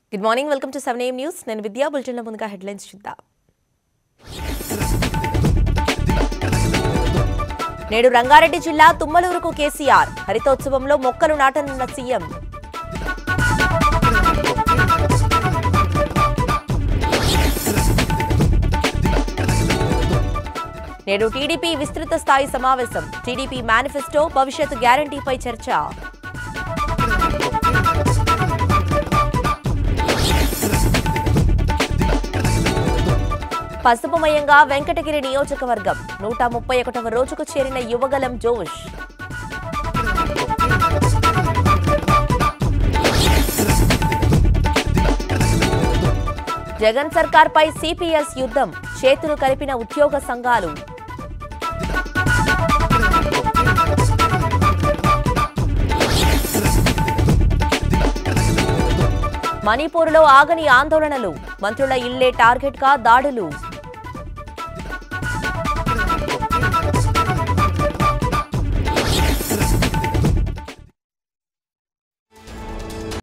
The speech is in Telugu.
good morning welcome to seven M news నేను విద్యా బులెటిన్లో ముందుగా హెడ్లైన్స్ చూద్దాం నేడు రంగారెడ్డి జిల్లా తుమ్మలూరుకు కేసీఆర్ హరితోత్సవంలో మొక్కలు నాటనున్న సీఎం నేడు టీడీపీ విస్తృత స్థాయి సమావేశం టీడీపీ మేనిఫెస్టో భవిష్యత్ గ్యారంటీపై చర్చ పసుపుమయంగా వెంకటగిరి నియోజకవర్గం నూట ముప్పై ఒకటవ రోజుకు చేరిన యువగలం జోష్ జగన్ సర్కార్పై సిపిఎస్ యుద్ధం చేతులు కలిపిన ఉద్యోగ సంఘాలు మణిపూర్లో ఆగని ఆందోళనలు మంత్రుల ఇల్లే టార్గెట్గా దాడులు